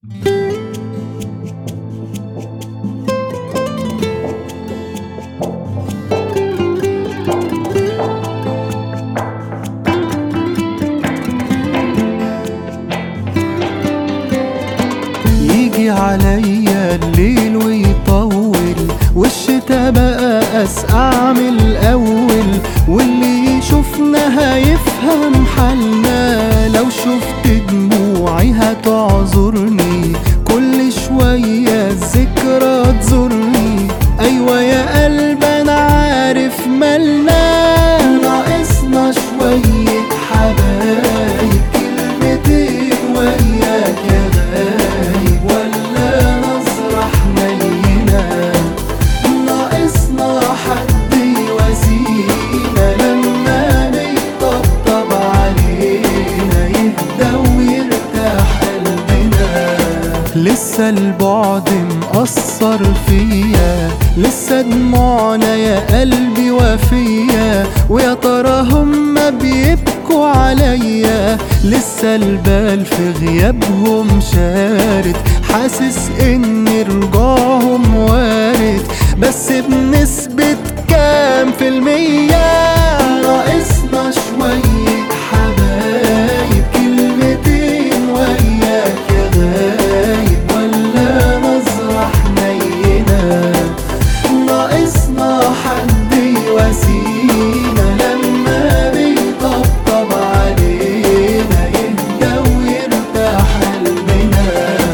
يجي عليا الليل ويطول والشتا بقى أسقع من الأول واللي يشوفنا هيفهم حالنا لو شفت دموعي هتعذرني كل شوية الذكرى تزورني أيوة يا قلب أنا عارف مالنا ناقصنا شوية حبايب كلمتين وياك يا غايب ولا نظرة حنينة ناقصنا حد يواسينا لما بيطبطب علينا يهدى ويرتاح قلبنا لسه البعد مأثر فيا لسه دموعنا يا قلبي وفيا ويا ترى هما بيبكوا عليا لسه البال في غيابهم شارد حاسس ان رجوعهم وارد بس بنسبة كام في المية ناقصنا شوية حبايب كلمتين وياك يا غايب ولا نظرة حنينة ناقصنا حد يواسينا لما بيطبطب علينا يهدى ويرتاح قلبنا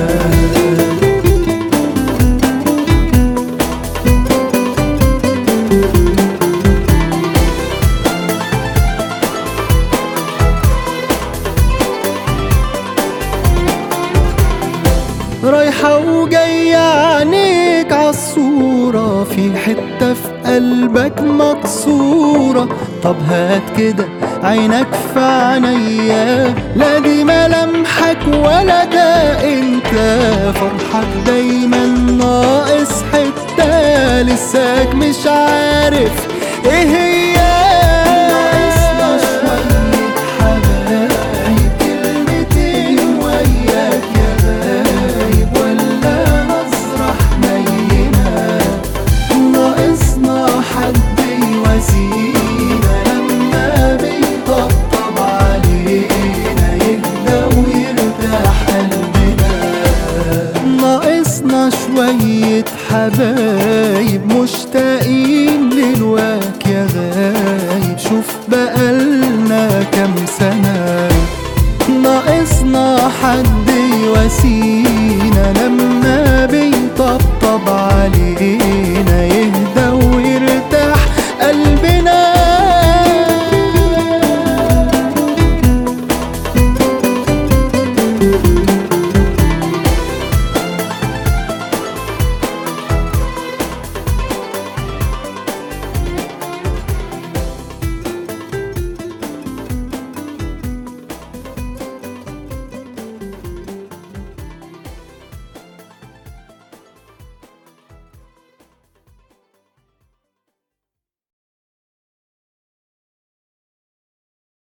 رايحة وجاية عينيك عالصورة في حتة في قلبك مكسورة طب هات كده عينك في عينيا لا دي ملامحك ولا ده انت فرحك دايما ناقص حتة لساك مش عارف ايه هي ناقصنا شوية حبايب كلمتين وياك يا غايب ولا نظرة حنينة ناقصنا حد يواسينا لما بيطبطب علينا يهدى ويرتاح قلبنا ناقصنا شوية حبايب مشتاقين للواك يا غايب شوف بقالنا كام سنة ناقصنا حد يواسينا لما